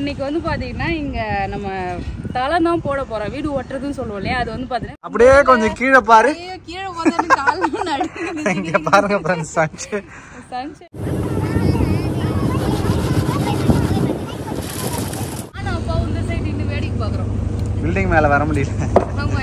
இன்னைக்கு வந்து பாத்தீங்கன்னா இங்க நம்ம தளம் தான் போட போறோம் வீடு ஒட்டுறதுன்னு சொல்லுவோம் இல்லையா அது வந்து பாத்தீங்கன்னா அப்படியே கொஞ்சம் கீழே பாரு ஐயோ, கீழே பார்த்தா கால் நடுங்குது இங்க பாருங்க ஃப்ரெண்ட்ஸ் சச்சு sunset. ஆனா அப்பா இந்த சைடு நின்று வேடிக்கை பாக்குறோம் பில்டிங் மேல வர முடியல ஆமா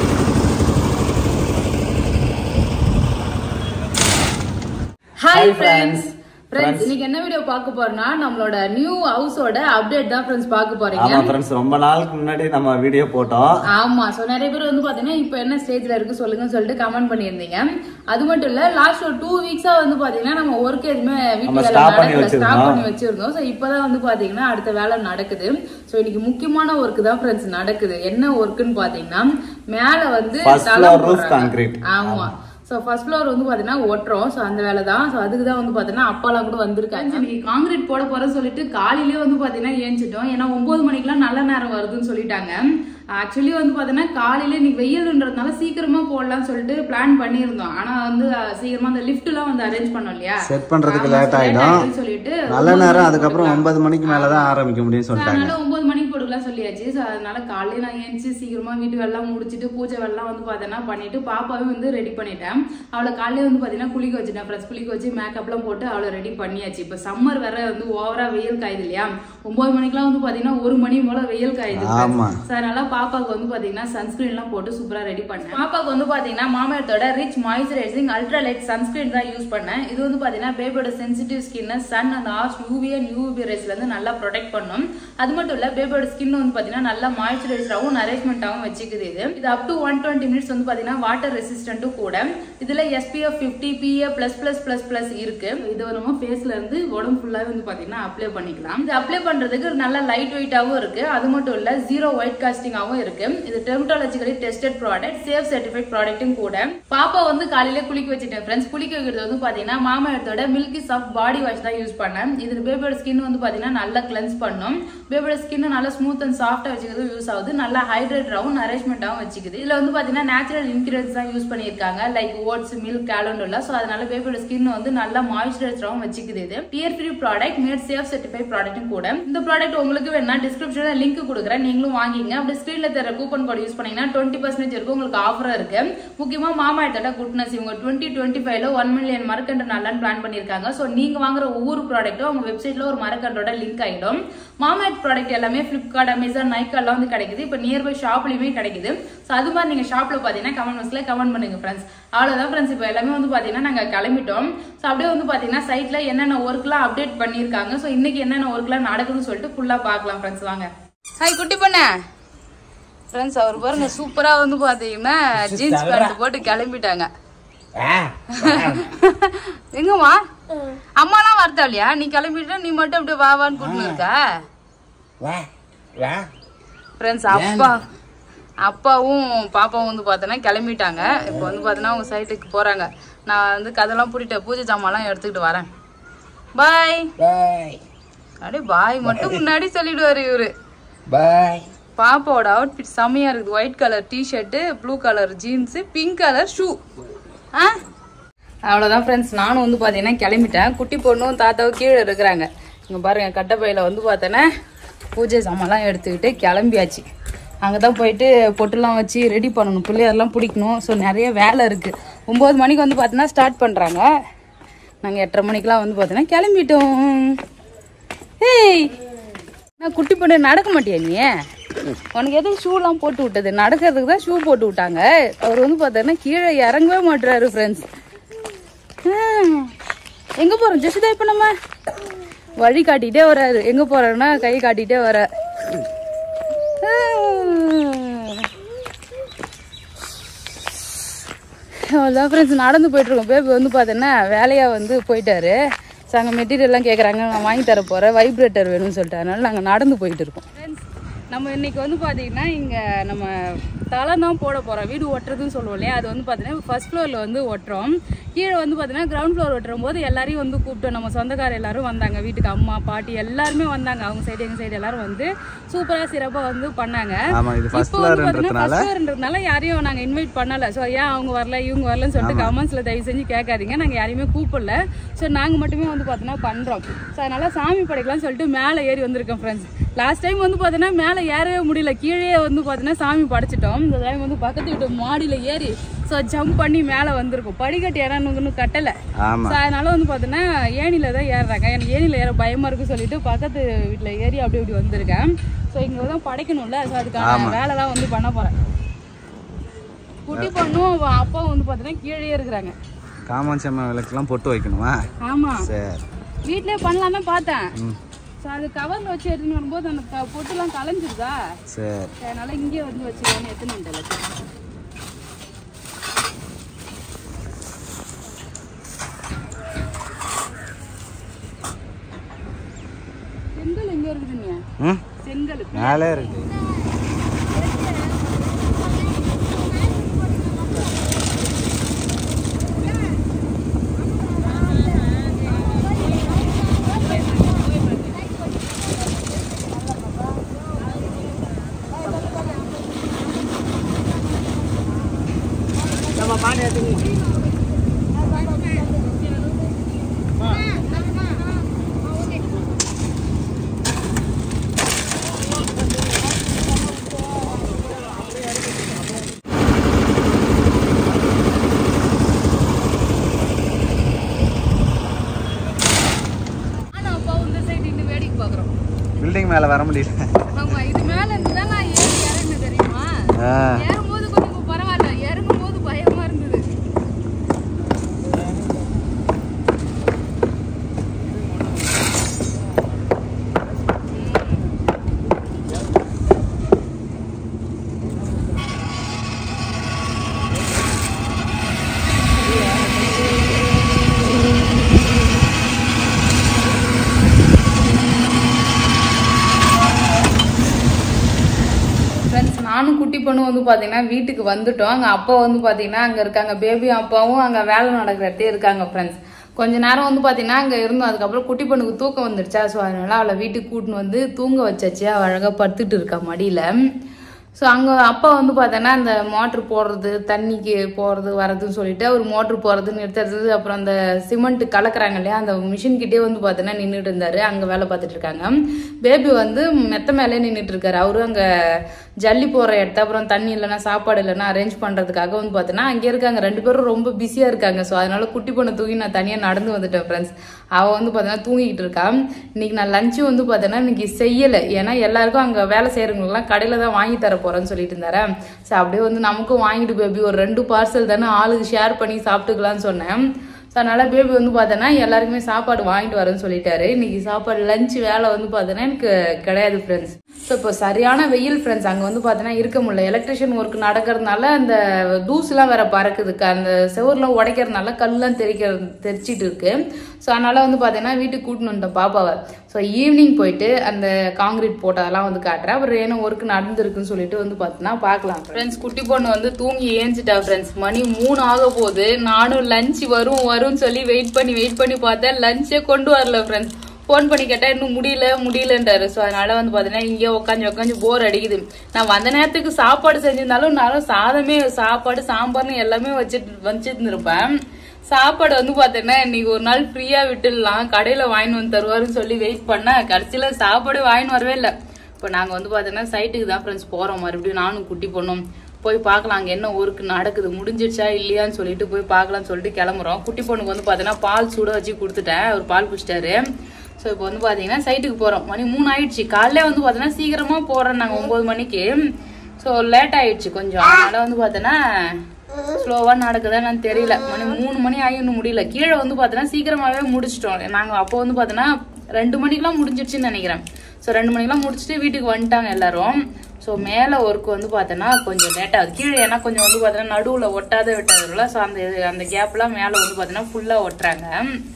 ஹாய் ஃப்ரெண்ட்ஸ் ஃப்ரெண்ட்ஸ் இன்னைக்கு என்ன வீடியோ பார்க்க போறோம்னா நம்மளோட நியூ ஹவுஸோட அப்டேட் தான் ஃப்ரெண்ட்ஸ் பார்க்க போறீங்க ஆமா ஃப்ரெண்ட்ஸ் ரொம்ப நாளுக்கு முன்னாடி நம்ம வீடியோ போட்டோம் ஆமா சோ நிறைய பேர் வந்து பாத்தீங்கன்னா இப்போ என்ன ஸ்டேஜ்ல இருக்கு சொல்லுங்கன்னு சொல்லிட்டு கமெண்ட் பண்ணியிருந்தீங்க அது மட்டும் இல்ல லாஸ்ட் ஒரு டூ வீக்ஸா வந்து பாத்தீங்கன்னா நம்ம ஒர்க் எதுவுமே நம்ம வீட்டு வேலை stop பண்ணி நடக்கல ஸ்டாப் வச்சிருந்தோம். பண்ணி வச்சிருந்தோம் சோ இப்பதான் வந்து பாத்தீங்கன்னா அடுத்த வேலை நடக்குது சோ இன்னைக்கு முக்கியமான ஒர்க் தான் ஃப்ரெண்ட்ஸ் நடக்குது என்ன ஒர்க்குன்னு பாத்தீங்கன்னா மேல வந்து First தளம் floor roof போடுறாங்க. concrete. ஆமா சோ ஃபர்ஸ்ட் ஃப்ளோர் வந்து பாத்தீங்கன்னா ஒட்டுறோம் சோ அந்த வேலை தான் சோ அதுக்கு தான் வந்து பாத்தீங்கன்னா அப்பாலாம் கூட வந்திருக்காங்க இன்னைக்கு காங்கிரீட் போட போறோம்னு சொல்லிட்டு காலையிலேயே வந்து பாத்தீங்கன்னா ஏஞ்சிட்டோம் ஏன்னா ஒன்பது மணிக்கெல்லாம் நல்ல நேரம் வருதுன்னு சொல்லிட்டாங்க ஆக்சுவலி வந்து பாத்தீங்கன்னா காலையில இன்னைக்கு வெயில்ன்றதுனால சீக்கிரமா போடலாம்னு சொல்லிட்டு பிளான் பண்ணியிருந்தோம் ஆனா வந்து அஹ், சீக்கிரமா அந்த லிஃப்ட் எல்லாம் வந்து அரேஞ்ச் பண்ணோம் இல்லையா செட் பண்றதுக்கு ஆமா, லேட் late ஆயிடும் ஆயிடும்னு சொல்லிட்டு நல்ல ஒன்பது நேரம் மணிக்கு அதுக்கப்புறம் போட்டுக்கலாம். ஒன்பது மணிக்கு மேல தான் ஆரம்பிக்க முடியும்னு சொல்லிட்டாங்க அதனால ஒன்பது மணிக்கு போட்டுக்கலாம் சொல்லியாச்சு ஸோ அதனால காலையில நான் ஏஞ்சி சீக்கிரமா வீட்டு வேலைலாம் முடிச்சிட்டு பூஜை வேலைலாம் வந்து பார்த்தீங்கன்னா பண்ணிட்டு பாப்பாவே வந்து ரெடி பண்ணிட்டேன் அவளை காலையில வந்து பார்த்தீங்கன்னா குளிக்க வச்சுட்டேன் ப்ளஸ் குளிக்க வச்சு மேக்கப்லாம் போட்டு அவளை ரெடி பண்ணியாச்சு இப்போ சம்மர் வேற வந்து ஓவரா வெயில் காயுது இல்லையா ஒன்பது மணிக்கெல்லாம் வந்து பார்த்தீங்கன்னா ஒரு மணி போல வெயில் காயுது ஆமா. ஸோ அதனால பாப்பாவுக்கு வந்து பார்த்தீங்கன்னா சன்ஸ்கிரீன் எல்லாம் போட்டு சூப்பரா ரெடி பண்ணேன் பாப்பாவுக்கு வந்து பார்த்தீங்கன்னா மாமரத்தோட rich moisturising ultra light sunscreen தான் யூஸ் பண்ணேன் இது வந்து பார்த்தீங்கன்னா பேபியோட சென்சிட்டிவ் ஸ்கின் சன் அண்ட் ஆர்ஸ் யூவி அண்ட் யூவி ரேஸ்ல இருந்து நல்லா ப்ரொடெக்ட் பண்ணும் அது மட்டும் இல்ல பேபியோட ஸ்கின் வந்து பார்த்தீங்கன்னா நல்லா மாய்ஸ்சரைசராகவும் நரிஷ்மெண்ட்டாகவும் வச்சுக்குது இது இது up to one twenty minutes வந்து பார்த்தீங்கன்னா வாட்டர் ரெசிஸ்டன்ட்டும் கூட இதுல SPF fifty PA plus plus plus plus இருக்கு இது நம்ம ஃபேஸ்ல இருந்து உடம்பு ஃபுல்லாவே வந்து பார்த்தீங்கன்னா அப்ளை பண்ணிக்கலாம் இது அப்ளை பண்றதுக்கு நல்ல லைட் வெயிட்டாகவும் இருக்கு அது மட்டும் இல்ல ஜீரோ ஒயிட் காஸ்டிங்காகவும் இருக்கு இது dermatologically tested product safe certified ப்ராடக்ட்டும் கூட பாப்பா வந்து காலையில குளிக்க வச்சுட்டேன் ஃப்ரெண்ட்ஸ் குளிக்க வைக்கிறது வந்து பாத்தீங்கன்னா மாமா எடுத்தோட மில்கி சாஃப்ட் பாடி வாஷ் தான் யூஸ் பண்ணேன் இது பேபியோட ஸ்கின் வந்து பாத்தீங்கன்னா நல்லா கிளென்ஸ் பண்ணும் பேபியோட ஸ்கின் நல்லா ஸ்மூத் அண்ட் சாஃப்டா வச்சுக்கிறது யூஸ் ஆகுது நல்லா ஹைட்ரேட்டராகவும் நரிஷ்மெண்ட்டாகவும் வச்சுக்குது இதுல வந்து பாத்தீங்கன்னா நேச்சுரல் இன்கிரியன்ஸ் தான் யூஸ் பண்ணியிருக்காங்க லைக் ஓட்ஸ் மில்க் கேலண்டோல ஸோ அதனால பேபியோட ஸ்கின் வந்து நல்லா மாய்ஸ்சரைசராகவும் வச்சுக்குது இது tear free product made safe certified ப்ராடக்ட்டும் கூட இந்த ப்ராடக்ட் உங்களுக்கு வேணா டிஸ்கிரிப்ஷன்ல லிங்க் கொடுக்குறேன் நீங்களும் வாங்கிங்க அப்படி ஸ்கிரீன்ல தர கூப்பன் கோட் யூஸ் பண்ணீங்கன்னா டுவெண்ட்டி பர்சன்டேஜ் இருக்கும் உங்களுக்கு ஆஃபர் இருக்கு முக்கியமா மாமா எடுத்தோட குட்னஸ் இவங்க டுவெண்ட்டி டுவெண்ட்டி ஃபைவ்ல ஒன் மில்லியன் மரக்கன்று நல்லான்னு பிளான் பண்ணிருக்காங்க ஸோ நீங்க வாங்குற ஒவ்வொரு ப்ராடக்ட்டும் அவங்க வெப்சைட்ல ஒரு மரக்கன்றோட லிங்க் ஆயிடும் மாமாட் ப்ராடக்ட் எல்லாமே பிளிப்கார்ட் அமேசான் நைக்காலாம் வந்து கிடைக்குது இப்போ நியர்பை ஷாப்லயுமே கிடைக்குது ஸோ அது மாதிரி நீங்க ஷாப்ல பாத்தீங்கன்னா கமெண்ட் பாக்ஸ்ல கமெண்ட் பண்ணுங்க ஃப்ரெண்ட்ஸ் அவ்வளவுதான் ஃப்ரெண்ட்ஸ் இப்போ எல்லாமே வந்து பாத்தீங்கன்னா நாங்க கிளம்பிட்டோம் ஸோ அப்படியே வந்து பாத்தீங்கன்னா சைட்ல என்னென்ன ஒர்க்லாம் அப்டேட் பண்ணியிருக்காங்க ஸோ இன்னைக்கு என்னென்ன ஒர்க்லாம் நடக்குதுன்னு சொல்லிட்டு ஃபுல்லா பார்க்கலாம் ஃப்ரெண்ட்ஸ் வாங்க ஹாய் குட்டி பண்ண ஃப்ரெண்ட்ஸ் அவர் பாருங்க சூப்பரா வந்து பாத்தீங்கன்னா ஜீன்ஸ் பேண்ட் போட்டு கிளம்பிட்டாங்க எங்கம்மா அம்மாலாம் வரதா இல்லையா நீ கிளம்பிட்டா நீ மட்டும் அப்படியே வா வான்னு கூட்டிட்டு இருக்க ஃப்ரெண்ட்ஸ் அப்பா அப்பாவும் பாப்பாவும் வந்து பார்த்தோன்னா கிளம்பிட்டாங்க இப்போ வந்து பார்த்தோன்னா அவங்க சைட்டுக்கு போறாங்க நான் வந்து கதெல்லாம் பூட்டிட்டேன் பூஜை ஜாமான்லாம் எடுத்துக்கிட்டு வரேன் பாய் பாய் அப்படியே பாய் மட்டும் முன்னாடி சொல்லிடுவாரு இவரு பாய் பாப்பாவோட அவுட்ஃபிட் செம்மையா இருக்குது white colour t shirt blue colour jeans pink colour shoe ஆ அவ்வளோதான் ஃப்ரெண்ட்ஸ் நானும் வந்து பார்த்தீங்கன்னா கிளம்பிட்டேன் குட்டி பொண்ணும் தாத்தாவும் கீழே இருக்கிறாங்க இங்கே பாருங்க கட்டப்பையில் வந்து பார்த்தோன்னா பூஜை சாமான்லாம் எடுத்துக்கிட்டு கிளம்பியாச்சு அங்கே தான் போயிட்டு பொட்டுலாம் வச்சு ரெடி பண்ணணும் பிள்ளையாரெல்லாம் பிடிக்கணும் ஸோ நிறைய வேலை இருக்குது ஒம்பது மணிக்கு வந்து பார்த்தோன்னா ஸ்டார்ட் பண்ணுறாங்க நாங்கள் எட்டரை மணிக்கெலாம் வந்து பார்த்தோன்னா கிளம்பிட்டோம் ஏய் நான் குட்டி பொண்ணு நடக்க மாட்டியா நீ உனக்கு எதுக்கு ஷூலாம் போட்டு விட்டது நடக்கிறதுக்கு தான் ஷூ போட்டு விட்டாங்க அவர் வந்து பார்த்தோன்னா கீழே இறங்கவே மாட்டுறாரு ஃப்ரெண்ட்ஸ் எங்க போறோம் ஜெசிதா இப்ப நம்ம வழி காட்டிட்டே வராரு எங்க போறோம்னா கை காட்டிட்டே வர அவ்வளோதான் ஃப்ரெண்ட்ஸ் நடந்து போயிட்டு இருக்கோம் பேபி வந்து பார்த்தோன்னா வேலையா வந்து போயிட்டாரு ஸோ அங்கே மெட்டீரியல்லாம் கேட்குறாங்க நான் வாங்கி தர போகிறேன் வைப்ரேட்டர் வேணும்னு சொல்லிட்டு அதனால நாங்கள் நடந்து போயிட்டு இருக்கோம் நம்ம இன்னைக்கு வந்து பார்த்தீங்கன்னா இங்கே நம்ம தளம் தான் போட போகிறோம் வீடு ஒட்டுறதுன்னு சொல்லுவோம் இல்லையா அது வந்து பார்த்தீங்கன்னா ஃபர்ஸ்ட் ஃப்ளோரில் வந்து ஒட்டுறோம் கீழே வந்து பார்த்தீங்கன்னா கிரவுண்ட் ஃப்ளோர் ஒட்டுறும் போது எல்லாரையும் வந்து கூப்பிட்டோம் நம்ம சொந்தக்கார எல்லாரும் வந்தாங்க வீட்டுக்கு அம்மா பாட்டி எல்லாருமே வந்தாங்க அவங்க சைடு எங்கள் சைடு எல்லாரும் வந்து சூப்பராக சிறப்பாக வந்து பண்ணாங்க ஆமா இது ஃபர்ஸ்ட் இப்போ வந்து பார்த்தீங்கன்னா ஃப்ளோர்ன்றதுனால ஃபர்ஸ்ட் ஃப்ளோர்ன்றதுனால யாரையும் நாங்கள் இன்வைட் பண்ணல ஸோ ஏன் அவங்க வரல இவங்க வரலன்னு சொல்லிட்டு கமெண்ட்ஸில் தயவு செஞ்சு கேட்காதீங்க நாங்கள் யாரையுமே கூப்பிடல ஸோ நாங்கள் மட்டுமே வந்து பார்த்தோன்னா பண்ணுறோம் ஸோ அதனால சாமி படைக்கலாம்னு சொல்லிட்டு மேலே ஏறி வந்திருக்கோம் ஃப்ரெண்ட்ஸ் லாஸ்ட் டைம் வந்து பார்த்தீங்கன்னா மேலே ஏறவே முடியல கீழே வந்து பார்த்தீங்கன்னா சாமி படைச்சிட்டோம் இந்த டைம் வந்து பக்கத்து வீட்டு மாடியில் ஏறி ஸோ ஜம்ப் பண்ணி மேலே வந்திருக்கும் படிக்கட்டு ஏறான்னு இன்னும் கட்டலை ஆமா ஸோ அதனால வந்து பார்த்தீங்கன்னா ஏணியில தான் ஏறுறாங்க எனக்கு ஏணியில் ஏற பயமா இருக்கு சொல்லிட்டு பக்கத்து வீட்டில் ஏறி அப்படி இப்படி வந்திருக்கேன் ஸோ இங்கே தான் படைக்கணும்ல ஸோ அதுக்கான வேலை தான் வந்து பண்ண போகிறேன் குட்டி பொண்ணும் அவன் அப்பாவும் வந்து பார்த்தீங்கன்னா கீழே இருக்கிறாங்க காமாட்சி அம்மா விளக்குலாம் பொட்டு வைக்கணுமா ஆமாம் சரி வீட்லயே பண்ணலாம் தான் பார்த்தேன் ம் ஸோ அது கவரில் வச்சு எடுத்துன்னு வரும்போது அந்த க- பொட்டுலாம் கலைஞ்சிருதா சரி அதனால இங்கே வந்து வச்சுக்கலாம்னு எடுத்துன்னு வந்துட்டேன் செங்கல் எங்க இருக்குதுங்க ம் செங்கல் மேலே இருக்கு ஆனா அப்பா இந்த சைடு நின்று வேடிக்கை பார்க்குறோம் பில்டிங் மேலே வர முடியல ஆமா இது மேல இருந்து தான் நான் ஏறி இறங்கினேன் தெரியுமா ஆ ஏறும்போது கொஞ்சம் பரவாயில்ல இறங்கும் போது பயமா இருந்தது ஃப்ரெண்ட்ஸ் நானும் குட்டி பொண்ணு வந்து பார்த்தீங்கன்னா வீட்டுக்கு வந்துட்டோம் அங்கே அப்பா வந்து பார்த்தீங்கன்னா அங்கே இருக்காங்க பேபி அப்பாவும் அங்கே வேலை நடக்கிற இடத்தே இருக்காங்க ஃப்ரெண்ட்ஸ் கொஞ்ச நேரம் வந்து பார்த்தீங்கன்னா அங்கே இருந்தோம் அதுக்கப்புறம் குட்டி பொண்ணுக்கு தூக்கம் வந்துடுச்சா ஸோ அதனால அவளை வீட்டுக்கு கூட்டின்னு வந்து தூங்க வச்சாச்சு அவள் அழகாக படுத்துட்டு இருக்கா மடியில் ஸோ அங்கே அப்பா வந்து பார்த்தோன்னா அந்த மோட்ரு போடுறது தண்ணிக்கு போகிறது வரதுன்னு சொல்லிட்டு அவர் மோட்ரு போடுறது நிறுத்துறது அப்புறம் அந்த சிமெண்ட் கலக்குறாங்க இல்லையா அந்த மிஷின் கிட்டே வந்து பார்த்தோன்னா நின்றுட்டு இருந்தாரு அங்கே வேலை பார்த்துட்டு இருக்காங்க பேபி வந்து மெத்த மேலே நின்றுட்டு இருக்காரு அவரும் அங்கே ஜல்லி போடுற இடத்த அப்புறம் தண்ணி இல்லைன்னா சாப்பாடு இல்லைன்னா அரேஞ்ச் பண்ணுறதுக்காக வந்து பார்த்தோன்னா அங்கே இருக்காங்க ரெண்டு பேரும் ரொம்ப பிஸியாக இருக்காங்க ஸோ அதனால குட்டி பொண்ணை தூக்கி நான் தனியாக நடந்து வந்துட்டேன் ஃப்ரெண்ட்ஸ் அவள் வந்து பார்த்தோன்னா தூங்கிக்கிட்டு இருக்கா இன்னைக்கு நான் லஞ்சு வந்து பார்த்தோன்னா இன்னைக்கு செய்யலை ஏன்னா எல்லாருக்கும் அங்கே வேலை செய்கிறவங்களுக்குலாம் கடையில் தான் வாங்கி தர போகிறேன்னு சொல்லிட்டு இருந்தாரா ஸோ அப்படியே வந்து நமக்கும் வாங்கிட்டு பேபி ஒரு ரெண்டு பார்சல் தானே ஆளுக்கு ஷேர் பண்ணி சாப்பிட்டுக்கலாம்னு சொன்னேன் ஸோ அதனால பேபி வந்து பார்த்தோன்னா எல்லாருக்குமே சாப்பாடு வாங்கிட்டு வரேன்னு சொல்லிட்டாரு இன்னைக்கு சாப்பாடு லஞ்ச் வேலை வந்து பார்த்தோன்னா எனக்கு கிடையாது ஃப்ரெண்ட்ஸ் ஸோ இப்போ சரியான வெயில் ஃப்ரெண்ட்ஸ் அங்கே வந்து பார்த்தோன்னா இருக்க முடியல எலக்ட்ரிஷியன் ஒர்க் நடக்கிறதுனால அந்த தூசுலாம் வேற பறக்குதுக்கு அந்த செவர்லாம் உடைக்கிறதுனால கல்லாம் தெரிக்க தெரிச்சிட்டு இருக்கு ஸோ அதனால வந்து பார்த்தீங்கன்னா வீட்டுக்கு கூட்டின்னு வந்துட்டேன் பாப்பாவை ஸோ ஈவினிங் போயிட்டு அந்த காங்கிரீட் போட்டதெல்லாம் வந்து காட்டுறேன் அப்புறம் ஏன்னா ஒர்க் நடந்திருக்குன்னு சொல்லிட்டு வந்து பார்த்தீங்கன்னா பார்க்கலாம் ஃப்ரெண்ட்ஸ் குட்டி பொண்ணு வந்து தூங்கி ஏஞ்சிட்டா ஃப்ரெண்ட்ஸ் மணி மூணு ஆக போகுது நானும் லஞ்ச் வரும் வரும்னு சொல்லி வெயிட் பண்ணி வெயிட் பண்ணி பார்த்தேன் லஞ்சே கொண்டு வரல ஃப்ரெண்ட்ஸ் ஃபோன் பண்ணி கேட்டா இன்னும் முடியல முடியலன்றாரு ஸோ அதனால வந்து பார்த்தீங்கன்னா இங்கே உட்காந்து உட்காந்து போர் அடிக்குது நான் வந்த நேரத்துக்கு சாப்பாடு செஞ்சிருந்தாலும் நானும் சாதமே சாப்பாடு சாம்பார்னு எல்லாமே வச்சுட்டு வச்சுட்டு இருப்பேன் சாப்பாடு வந்து பார்த்தீங்கன்னா இன்னைக்கு ஒரு நாள் ஃப்ரீயா விட்டுடலாம் கடையில வாங்கிட்டு வந்து தருவாருன்னு சொல்லி வெயிட் பண்ணேன் கடைசியில சாப்பாடு வாங்கிட்டு வரவே இல்லை இப்போ நாங்கள் வந்து பார்த்தீங்கன்னா சைட்டுக்கு தான் ஃப்ரெண்ட்ஸ் போகிறோம் மறுபடியும் நானும் குட்டி பொண்ணும் போய் பார்க்கலாம் அங்கே என்ன ஒர்க் நடக்குது முடிஞ்சிடுச்சா இல்லையான்னு சொல்லிட்டு போய் பார்க்கலாம்னு சொல்லிட்டு கிளம்புறோம் குட்டி பொண்ணுக்கு வந்து பார்த்தீங்கன்னா பால் சூட வச்சு கொடுத்துட்டேன் அவர் பால் குடிச்சிட்டாரு ஸோ இப்போ வந்து பார்த்தீங்கன்னா சைட்டுக்கு போகிறோம் மணி மூணு ஆயிடுச்சு காலையில வந்து பார்த்தீங்கன்னா சீக்கிரமாக போகிறோம் நாங்கள் ஒம்பது மணிக்கு ஸோ லேட் ஆயிடுச்சு கொஞ்சம் அதனால வந்து பார்த்தீங்கன்னா ஸ்லோவாக நடக்குதா நான் தெரியல மணி மூணு மணி ஆகி இன்னும் முடியல கீழே வந்து பார்த்தீங்கன்னா சீக்கிரமாகவே முடிச்சிட்டோம் நாங்கள் அப்போ வந்து பார்த்தீங்கன்னா ரெண்டு மணிக்கெலாம் முடிஞ்சிடுச்சுன்னு நினைக்கிறேன் ஸோ ரெண்டு மணிக்கெலாம் முடிச்சுட்டு வீட்டுக்கு வந்துட்டாங்க எல்லாரும் ஸோ மேலே ஒர்க் வந்து பார்த்தோன்னா கொஞ்சம் லேட் ஆகுது கீழே ஏன்னா கொஞ்சம் வந்து பார்த்தோன்னா நடுவில் ஒட்டாத விட்டாதுல ஸோ அந்த இது- அந்த கேப்லாம் மேலே வந்து பார்த்தீங்கன்னா ஃபுல்லாக ஒட்டுறாங்க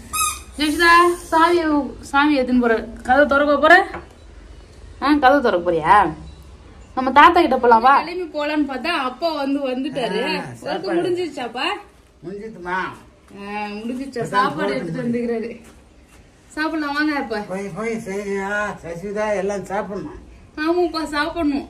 ஜெஷிதா சாவி சாவி எடுத்துன்னு போற கதை திறக்க போற ஆ கதை திறக்க போறியா நம்ம தாத்தா கிட்ட போலாம் வா கிளம்பி போலான்னு பார்த்தா அப்பா வந்து வந்துட்டாரு ஒர்க் முடிஞ்சிருச்சாப்பா முடிஞ்சுதுமா முடிஞ்சிருச்சா சாப்பாடு எடுத்துட்டு வந்துக்கிறாரு சாப்பிடலாம் வாங்க அப்ப போய் போய் சரியா சசிதா எல்லாம் சாப்பிடணும் ஆமாப்பா சாப்பிடணும்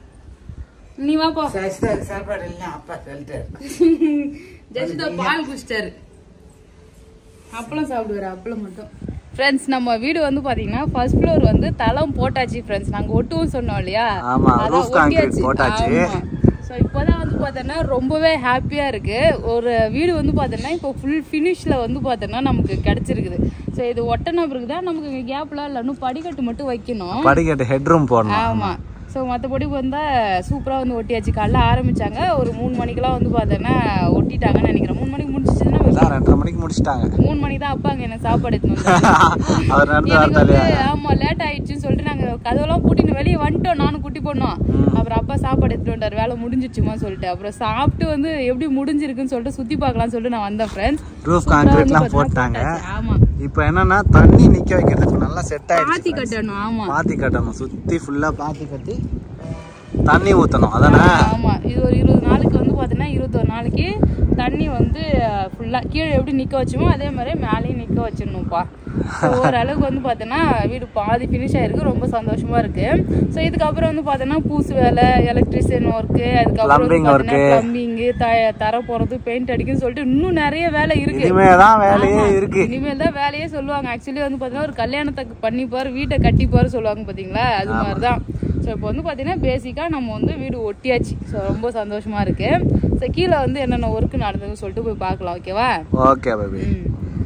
நீ வாப்பா சசிதா சாப்பாடு இல்லை அப்பா சொல்லிட்டாரு ஜெசிதா பால் குடிச்சிட்டாரு அப்பளம் சாப்பிடுவாரு அப்பளம் மட்டும் ஃப்ரெண்ட்ஸ் நம்ம வீடு வந்து பாத்தீங்கன்னா ஃபர்ஸ்ட் ஃப்ளோர் வந்து தளம் போட்டாச்சு ஃப்ரெண்ட்ஸ் நாங்க ஒட்டுவோம் சொன்னோம் இல்லையா ஆமா, அதான் roof concrete ஒட்டியாச்சு. போட்டாச்சு. ஆமா. ஸோ இப்போதான் வந்து பார்த்தோன்னா ரொம்பவே ஹாப்பியாக இருக்குது ஒரு வீடு வந்து பார்த்தோன்னா இப்போ ஃபுல் ஃபினிஷில் வந்து பார்த்தோன்னா நமக்கு கிடச்சிருக்குது ஸோ இது ஒட்டின பிறகு தான் நமக்கு இங்கே கேப்லாம் இல்லை இன்னும் படிக்கட்டு மட்டும் வைக்கணும் படிக்கட்டு ஹெட்ரூம் போடணும் ஆமாம் ஸோ மற்றபடி வந்தால் சூப்பராக வந்து ஒட்டியாச்சு காலைல ஆரம்பிச்சாங்க ஒரு மூணு மணிக்கெல்லாம் வந்து பார்த்தோன்னா ஒட்டிட்டாங்கன்னு நினைக்கிறேன் மூணு மணிக்கு முடிச்சிச்சுன்னா அதான் ரெண்டரை மணிக்கு முடிச்சிட்டாங்க மூணு மணிக்கு தான் அப்பாங்க என்ன சாப்பாடு எடுத்துன்னு வந்தாங்க. அவர் நடந்து எனக்கு வரத்தாலே வந்து ஆமா லேட் ஆயிடுச்சுன்னு சொல்லிட்டு நாங்க கதவெல்லாம் பூட்டின்னு வெளியே வந்துட்டோம் நானும் குட்டி போனோம் அப்புறம் அப்பா சாப்பாடு எடுத்துட்டு வந்தாரு வேலை முடிஞ்சிச்சுமா சொல்லிட்டு அப்புறம் சாப்பிட்டு வந்து எப்படி முடிஞ்சிருக்குன்னு சொல்லிட்டு சுத்தி பார்க்கலாம்னு சொல்லிட்டு நான் வந்தேன் ஃப்ரெண்ட்ஸ் ரூஃப் கான்கிரீட்லாம் போட்டாங்க ஆமா இப்போ என்னன்னா தண்ணி நிக்க வைக்கிறதுக்கு நல்லா செட் பாத்தி ஆயிடுச்சு கட்டணும் ஆமா பாத்தி கட்டணும் சுத்தி ஃபுல்லா பாத்தி கட்டி தண்ணி ஊத்தணும் அதானே ஆமா இது ஒரு இருபது நாளைக்கு வந்து பாத்தீங்கன்னா இருபத்தொரு நாளைக்கு தண்ணி வந்து ஃபுல்லா கீழே எப்படி நிக்க வச்சோமோ அதே மாதிரி மேலேயும் நிக்க வச்சிடணும்ப்பா So, ஓரளவுக்கு வந்து பார்த்தோன்னா வீடு பாதி ஃபினிஷ் ஆயிருக்கு ரொம்ப சந்தோஷமா இருக்கு ஸோ இதுக்கப்புறம் வந்து பார்த்தோன்னா பூசு வேலை எலக்ட்ரிஷியன் ஒர்க்கு அதுக்கப்புறம் Plumbing work. பிளம்பிங்கு தர போறது பெயிண்ட் அடிக்குன்னு சொல்லிட்டு இன்னும் நிறைய வேலை இருக்கு இனிமேதான் வேலையே இருக்கு இனிமேல் தான் வேலையே சொல்லுவாங்க ஆக்சுவலி வந்து பார்த்தீங்கன்னா ஒரு கல்யாணத்துக்கு பண்ணிப்பாரு வீட்டை கட்டிப்பாரு சொல்லுவாங்க பார்த்தீங்களா அது மாதிரி தான் ஸோ இப்போ வந்து பார்த்தீங்கன்னா பேசிக்காக நம்ம வந்து வீடு ஒட்டியாச்சு ஸோ ரொம்ப சந்தோஷமா இருக்கு ஸோ கீழே வந்து என்னென்ன ஒர்க் நடந்ததுன்னு சொல்லிட்டு போய் பார்க்கலாம் ஓகேவா ஓகே பேபி ம்.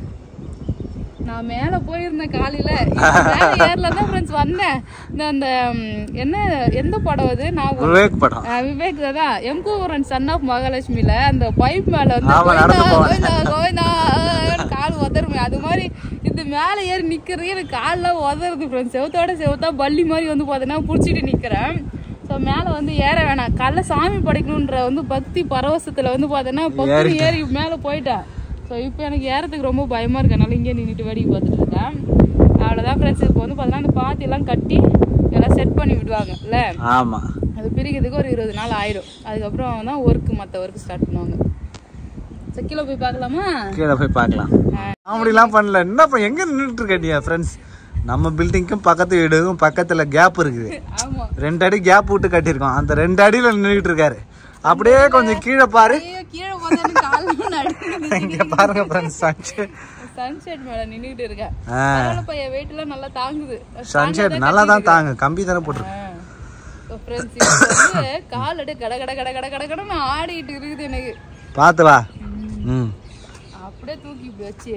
நான் மேல போயிருந்தேன் காலையில மேல ஏர்ல தான் ஃப்ரெண்ட்ஸ் வந்தேன் இந்த அந்த ம், என்ன எந்த படம் அது நான் ஒரு- விவேக் படம் ஆ, விவேக் தான் எம்கூவரன் சன் ஆஃப் மகாலட்சுமில அந்த பைப் மேல வந்து ஆமா, கோவிந்தா, நடந்து போவான். கோவிந்தா, கோவிந்தா, ஆன்னு கால் உதறுமே அது மாதிரி இது மேல ஏறி நிக்கிறது எனக்கு கால்லாம் உதறுது ஃப்ரெண்ட்ஸ் செவத்தோட செவத்தா பள்ளி மாதிரி வந்து பார்த்தீங்கன்னா புடிச்சிட்டு நிக்கிறேன் ஸோ மேல வந்து ஏற வேணாம் காலைல சாமி படைக்கணுன்ற வந்து பக்தி பரவசத்துல வந்து பார்த்தீங்கன்னா பக்கம் ஏறி மேல போயிட்டேன் ஸோ இப்போ எனக்கு ஏறதுக்கு ரொம்ப பயமா இருக்கு அதனால இங்கே நின்றுட்டு வேடிக்கை பார்த்துட்டு இருக்கேன் அவ்வளோதான் ஃப்ரெண்ட்ஸ் இப்போ வந்து பார்த்தீங்கன்னா அந்த பாத்தி எல்லாம் கட்டி எல்லாம் செட் பண்ணி விடுவாங்க இல்ல ஆமா அது பிரிக்கிறதுக்கு ஒரு இருபது நாள் ஆயிடும் அதுக்கப்புறம் தான் ஒர்க் மற்ற ஒர்க் ஸ்டார்ட் பண்ணுவாங்க சரி, கீழே போய் பார்க்கலாமா கீழே போய் பார்க்கலாம் காமெடிலாம் பண்ணல என்னப்பா எங்க நின்றுட்டு இருக்க ஃப்ரெண்ட்ஸ் நம்ம பில்டிங்க்கும் பக்கத்து வீடுக்கும் பக்கத்துல கேப் இருக்குது ஆமா ரெண்டு அடி கேப் விட்டு கட்டியிருக்கோம் அந்த ரெண்டு அடியில நின்றுட்டு இருக்காரு அப்படியே கொஞ்சம் கீழே பாரு ஐயோ கீழே பார்த்தா எனக்கு கால்லாம் நடுங்குது. இங்க பாருங்க ஃப்ரெண்ட்ஸ் சன்செட் சன்செட் மேல நின்னுட்டு இருக்கேன் ஆ. பரவாயில்லப்பா என் வெயிட் எல்லாம் நல்லா தாங்குது சன்செட் நல்லா தான் தாங்க கம்பி தானே போட்டிருக்கு ஃப்ரெண்ட்ஸ் வந்து கால் அப்படியே கட கட கட கட கட கடன்னு ஆடிட்டு இருக்குது எனக்கு பார்த்து வா ம் அப்படியே தூக்கி இப்படி வச்சு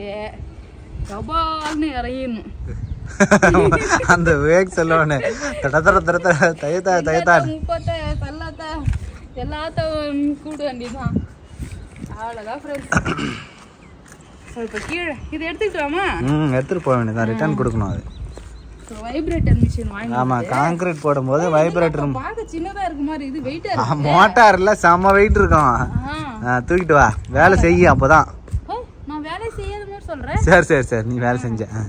கபால்னு இறங்கிடணும் அந்த விவேக் செல்லவனு தட தட தட தட தயத்தா தயத்தான் முப்பத்த சல்லாத்த எல்லாத்தையும் கூடு வேண்டியதான் அவ்வளோதான் ஃப்ரெண்ட்ஸ் இப்போ கீழே இது எடுத்துக்கிட்டோமா ம் எடுத்துட்டு போக வேண்டியதான் ரிட்டர்ன் கொடுக்கணும் அது வைப்ரேட்டர் மிஷின் வாங்கி ஆமா காங்கிரீட் போடும்போது வைப்ரேட்டர் பார்க்க சின்னதா இருக்கு மாதிரி இது வெயிட்டா இருக்கு மோட்டார்ல செம்ம வெயிட் இருக்கும் ஆ. ஆ, தூக்கிட்டு வா வேலை செய்ய அப்பதான் ஓ, நான் வேலை செய்யாத மாதிரி சொல்றேன் சரி சரி சரி நீ வேலை செஞ்ச ஆ.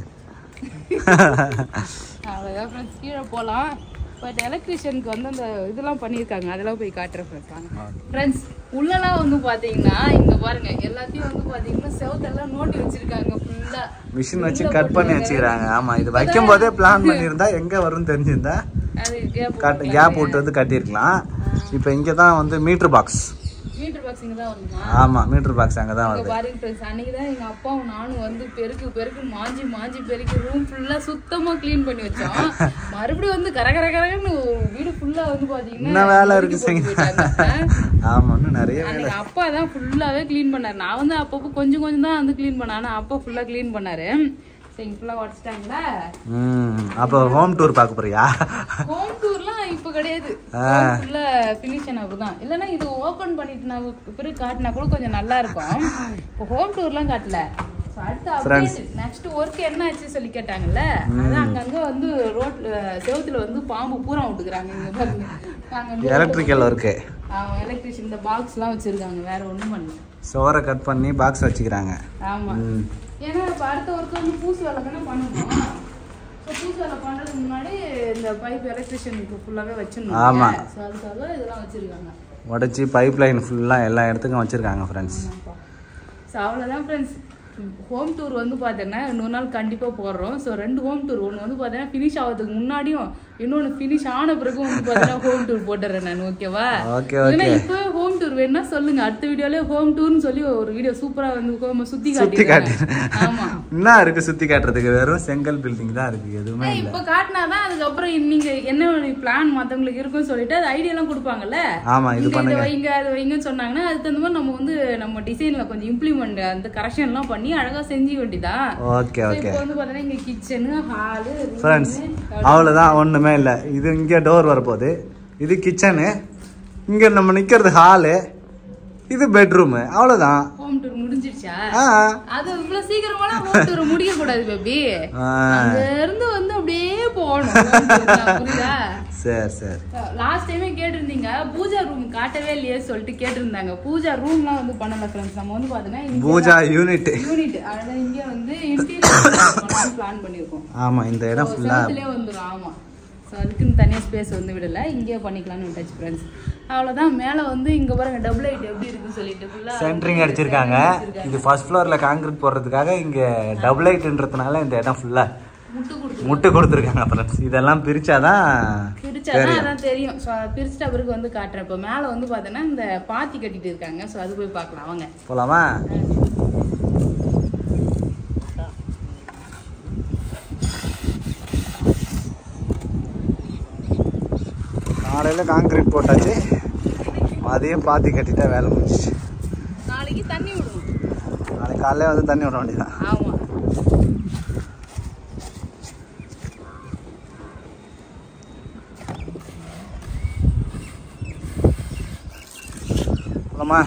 அவ்வளோதான் ஃப்ரெண்ட்ஸ் கீழே போகலாம் பட் எலக்ட்ரிஷியனுக்கு வந்து அந்த இதெல்லாம் பண்ணியிருக்காங்க அதெல்லாம் போய் காட்டுறேன் ஃப்ரெண்ட்ஸ் வாங்க ஃப்ரெண்ட்ஸ் உள்ளலாம் வந்து பார்த்தீங்கன்னா இங்க பாருங்க எல்லாத்தையும் வந்து பார்த்தீங்கன்னா செவத்தெல்லாம் நோட்டி வச்சிருக்காங்க ஃபுல்லா மிஷின் வச்சு கட் பண்ணி வச்சுக்கிறாங்க ஆமா இது வைக்கும் போதே பிளான் பண்ணியிருந்தா எங்க வரும்னு தெரிஞ்சிருந்தா அது கேப் கட் கேப் விட்டு வந்து கட்டியிருக்கலாம் இப்போ இங்கே தான் வந்து மீட்டர் பாக்ஸ் மீட்டர் பாக்ஸிங் தான் வரணுமா ஆமா மீட்டர் பாக்ஸ் அங்கே தான் இங்க வருது பாருங்க ஃப்ரெண்ட்ஸ் அன்னைக்கு தான் எங்க அப்பாவும் நானும் வந்து பெருக்கு பெருக்கு மாஞ்சி மாஞ்சி பெருக்கி ரூம் ஃபுல்லா சுத்தமா க்ளீன் பண்ணி வச்சோம் மறுபடியும் வந்து கர கர கரன்னு வீடு ஃபுல்லா வந்து பாத்தீங்கன்னா என்ன வேலை ஒதுக்கி இருக்கு போட்டு செய்ய போயிட்டாங்க. ஆமா இன்னும் நிறைய வேலை அன்னைக்கு அப்பா தான் ஃபுல்லாவே க்ளீன் பண்ணாரு நான் வந்து அப்பப்போ கொஞ்சம் கொஞ்சம் தான் வந்து க்ளீன் பண்ணேன் ஆனா அப்பா ஃபுல்லா க்ளீன் பண்ணாரு சரி ஃபுல்லா உடச்சிட்டாங்களா ம் அப்போ ஹோம் டூர் பார்க்க போறியா ஹோம் டூர்லாம் இப்போ கிடையாது ஃபுல்லா ஃபினிஷன் அப்படிதான் இல்லைன்னா இது ஓபன் பண்ணிட்டு நான் பிறகு காட்டினா கூட கொஞ்சம் நல்லா இருக்கும் இப்போ ஹோம் டூர்லாம் காட்டல So, அடுத்து அப்டேட் நெக்ஸ்ட் ஒர்க் என்ன ஆச்சு சொல்லி கேட்டாங்கல்ல அதான் அங்கங்க வந்து ரோட்ல செவுத்துல வந்து பாம்பு பூரா விட்டுக்கிறாங்க இங்க பாருங்க நாங்க எலக்ட்ரிக்கல் ஒர்க்கு எலக்ட்ரிஷியன் இந்த பாக்ஸ்லாம் வச்சிருக்காங்க வேற ஒண்ணும் பண்ணல சோறை கட் பண்ணி பாக்ஸ் வச்சுக்கிறாங்க ஆமா ம் ஏன்னா இப்ப அடுத்த ஒர்க் வந்து பூசு வேலை தானே பண்ணணும் ஸோ பூசு வேலை பண்றதுக்கு முன்னாடி இந்த பைப் எலக்ட்ரிஷியனுக்கு ஃபுல்லாவே வச்சிடணும் ஆமா. ஸோ அதுக்காக இதெல்லாம் வச்சிருக்காங்க உடச்சி பைப் லைன் ஃபுல்லாக எல்லா இடத்துக்கும் வச்சுருக்காங்க ஃப்ரெண்ட்ஸ் ஸோ அவ்வளோதான் ஃப்ரெண்ட்ஸ் ஹோம் டூர் வந்து பார்த்தீங்கன்னா இன்னொரு நாள் கண்டிப்பாக போடுறோம் ஸோ ரெண்டு ஹோம் டூர் ஒன்று வந்து பார்த்தீங்கன்னா ஃபினிஷ் ஆகிறதுக்கு முன்னாடியும் இன்னொன்னு ஃபினிஷ் ஆன பிறகு வந்து பாத்தீங்கன்னா ஹோம் டூர் போட்டுறேன் நான் ஓகேவா Okay, இல்லைன்னா okay. இப்போ ஹோம் டூர் வேணும்னா சொல்லுங்க அடுத்த வீடியோல ஹோம் டூர்னு சொல்லி ஒரு வீடியோ சூப்பரா வந்து home அ சுத்தி சுத்தி காட்டு காட்டி ஆமா என்ன இருக்கு சுத்தி காட்டுறதுக்கு வெறும் செங்கல் பில்டிங் தான் இருக்கு எதுவுமே இல்ல இப்ப காட்டினாதான் அதுக்கப்புறம் நீங்க என்ன பிளான் மத்தவங்களுக்கு இருக்குன்னு சொல்லிட்டு அது ஐடியா எல்லாம் கொடுப்பாங்கல்ல ஆமா இது இங்க இதை பண்ணுங்க வைங்க அது வைங்கன்னு சொன்னாங்கன்னா அதுக்கு தகுந்த மாதிரி நம்ம வந்து நம்ம டிசைன்ல கொஞ்சம் இம்ப்ளிமெண்ட் அந்த கரெக்ஷன் எல்லாம் பண்ணி அழகா செஞ்சு வேண்டியதான் ஓகே ஓகே இப்போ வந்து பாத்தீங்கன்னா இங்க கிச்சனு ஹாலு ஃப்ரெண்ட்ஸ் அவ்வளோதான் ஒன்றுமே இல்லை இது இங்கே டோர் வரப்போகுது இது கிச்சனு இங்கே நம்ம நிற்கிறது ஹாலு இது பெட்ரூமு அவ்வளோதான் ஹோம் டூர் முடிஞ்சிருச்சா ஆ அது இவ்வளவு சீக்கிரமா ஹோம் டூர் முடிக்க கூடாது பேபி ஆ, அங்க இருந்து வந்து அப்படியே போகணும் home tour னா, புரியுதா சரி சரி லாஸ்ட் டைமே கேட்டிருந்தீங்க பூஜா ரூம் காட்டவே இல்லையே சொல்லிட்டு கேட்டிருந்தாங்க பூஜா ரூம்லாம் வந்து பண்ணல ஃப்ரெண்ட்ஸ் நம்ம வந்து பாத்தீங்கன்னா பூஜா யூனிட் யூனிட் அதாவது இங்க வந்து இன்டீரியர் பிளான் பண்ணிருக்கோம் ஆமாம் இந்த இடம் ஃபுல்லாக செவத்துலேயே வந்துடும் ஆமா ஸோ அதுக்குன்னு தனியாக ஸ்பேஸ் வந்து விடல இங்கேயே பண்ணிக்கலாம்னு விட்டாச்சு ஃப்ரெண்ட்ஸ் அவ்வளோதான் மேலே வந்து இங்கே பாருங்க டபுள் லைட் எப்படி இருக்குன்னு சொல்லிட்டு ஃபுல்லாக சென்ட்ரிங் அடிச்சிருக்காங்க இது ஃபர்ஸ்ட் ஃப்ளோரில் காங்கிரீட் போடுறதுக்காக இங்கே டபுள் லைட்ன்றதுனால இந்த இடம் ஃபுல்லாக முட்டு கொடுத்து முட்டு கொடுத்துருக்காங்க ஃப்ரெண்ட்ஸ் இதெல்லாம் பிரிச்சாதான் பிரிச்சாதான் அதான் தெரியும் ஸோ பிரிச்சிட்ட பிறகு வந்து காட்டுறேன் இப்போ மேலே வந்து பார்த்தோன்னா இந்த பாத்தி கட்டிட்டு இருக்காங்க ஸோ அது போய் பார்க்கலாம் வாங்க போலாமா காலையில் காங்கிரீட் போட்டாச்சு அதையும் பாத்தி கட்டிட்டா வேலை முடிஞ்சிச்சு நாளைக்கு தண்ணி விடுவோம் நாளைக்கு காலையில வந்து தண்ணி விட வேண்டியதான் ஆமா போலாமா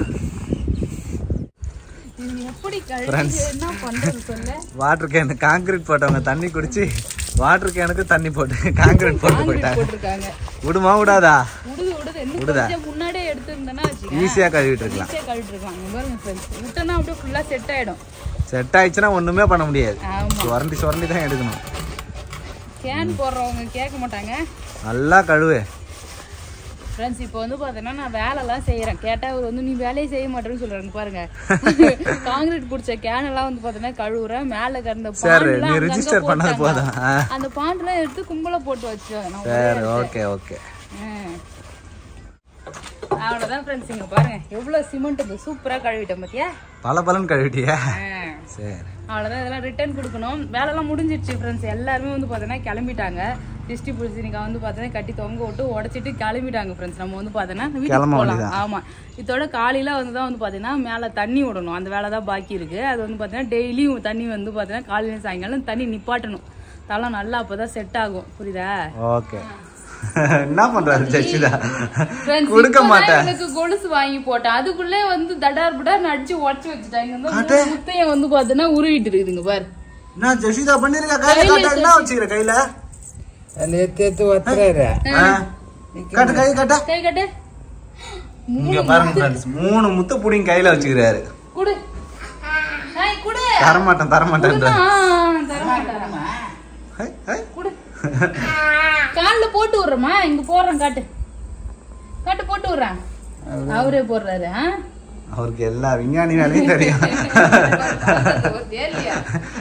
இது எப்படி கழுவி என்ன பண்றது சொல்ல வாட்டர் கேனு காங்கிரீட் போட்டவங்க தண்ணி குடிச்சு வாட்டர் கேனுக்கு தண்ணி போட்டு காங்கிரீட் போட்டு காங்கிரீட் போயிட்டாங்க போட்டிருக்காங்க விடுமா விடாதா விடுது விடுது இன்னும் விடுதா? கொஞ்சம் முன்னாடியே எடுத்திருந்தேன்னா வச்சுக்க ஈஸியாக கழுவிட்டு இருக்கலாம் ஈஸியாக கழுவிட்டு இருக்கலாம் இங்க பாருங்க ஃப்ரெண்ட்ஸ் விட்டோன்னா அப்படியே ஃபுல்லாக செட் ஆயிடும் செட் ஆயிடுச்சுன்னா ஒண்ணுமே பண்ண முடியாது ஆமா சுரண்டி சுரண்டி தான் எடுக்கணும் கேன் போடுறவங்க கேட்க மாட்டாங்க நல்லா கழுவு ஃப்ரெண்ட்ஸ் இப்போ வந்து பார்த்தீங்கன்னா நான் வேலைலாம் செய்கிறேன் கேட்டால் அவர் வந்து நீ வேலையே செய்ய மாட்டேன்னு சொல்கிறாங்க பாருங்க காங்கிரீட் பிடிச்ச கேன் எல்லாம் வந்து பார்த்தீங்கன்னா கழுவுறேன் மேலே கிடந்த சரி பாண்டெல்லாம் நீ அங்கங்க ரிஜிஸ்டர் பண்ணது போட்டாங்க. போதும் ஆ, அந்த பாண்டெல்லாம் எடுத்து கும்பலாக போட்டு வச்சுருவேன் நான் சரி ஓகே ஓகே ம். அவ்வளோதான் ஃப்ரெண்ட்ஸ் இங்கே பாருங்க எவ்வளோ சிமெண்ட் இது சூப்பராக கழுவிட்டேன் பார்த்தியா பல பலன் கழுவிட்டியா ஆ. சரி அவ்வளோதான் இதெல்லாம் ரிட்டர்ன் கொடுக்கணும் வேலைலாம் முடிஞ்சிருச்சு ஃப்ரெண்ட்ஸ் எல்லாருமே வந்து பார்த்தீங்கன்னா கிளம்பிட்டாங்க டிஸ்டி புளிசினிக்கா வந்து பார்த்தீங்கன்னா கட்டி தொங்க விட்டு உடச்சிட்டு கிளம்பிட்டாங்க ஃப்ரெண்ட்ஸ் நம்ம வந்து பார்த்தீங்கன்னா வீட்டுக்கு கிளம்ப போகலாம் வேண்டியதுதான். ஆமாம் இதோட காலையில் வந்து தான் வந்து பார்த்தீங்கன்னா மேலே தண்ணி விடணும் அந்த வேலை தான் பாக்கி இருக்குது அது வந்து பார்த்தீங்கன்னா டெய்லியும் தண்ணி வந்து பார்த்தீங்கன்னா காலையில சாயங்காலம் தண்ணி நிப்பாட்டணும் தலை நல்லா அப்போ தான் செட் ஆகும் புரியுதா ஓகே என்ன பண்றாரு ஜெஷிதா Friends, கொடுக்க இப்பதான் மாட்டேன் எனக்கு கொலுசு வாங்கி போட்டேன் அதுக்குள்ளே வந்து தடார் புடார் நடிச்சு உடச்சு வச்சுட்டாங்க இந்த மூணு முத்தையும் வந்து பார்த்தீங்கன்னா உருவிட்டு இருக்குதுங்க பாரு என்ன ஜெஷிதா பண்ணிருக்க கையில காட்ட என்ன வச்சுக்கிற கையில ಅಲ್ಲಿ ಎತ್ತಿ ಎತ್ತಿ ಒತ್ತರೆ ஆ? காட்டு கை காட்ட கை கட்டு இங்க பாருங்க ஃப்ரெண்ட்ஸ் மூணு முத்து புடிங்க கையில வச்சுக்கிறாரு குடு ஹாய் குடு தரமாட்டேன் தரமாட்டேன் ஆ, தர மாட்டாரா? குடு கால்ல போட்டு விடுறமா இங்க போடுறேன் காட்டு காட்டு போட்டு விடுறேன் அவரே போடுறாரு ஆ? அவருக்கு எல்லா விஞ்ஞானி வேலையும் தெரியும் ஒரு தேர்லியா?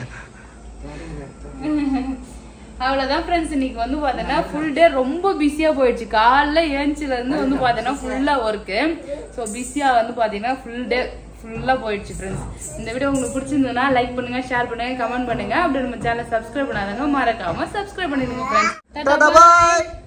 அவ்வளவுதான் ஃப்ரெண்ட்ஸ் இன்னைக்கு வந்து பார்த்தோன்னா ஃபுல் டே ரொம்ப பிஸியா போயிடுச்சு காலைல ஏஞ்சில இருந்து வந்து பார்த்தோன்னா ஃபுல்லா ஒர்க்கு ஸோ பிஸியா வந்து பார்த்தீங்கன்னா ஃபுல் டே ஃபுல்லா போயிடுச்சு ஃப்ரெண்ட்ஸ் இந்த வீடியோ உங்களுக்கு பிடிச்சிருந்ததுன்னா லைக் பண்ணுங்க ஷேர் பண்ணுங்க கமெண்ட் பண்ணுங்க அப்படி நம்ம சேனல் சப்ஸ்கிரைப் பண்ணாதவங்க மறக்காம சப்ஸ்கிரைப் பண்ணிடுங்க ஃப்ரெண்ட்ஸ் டாடா பாய்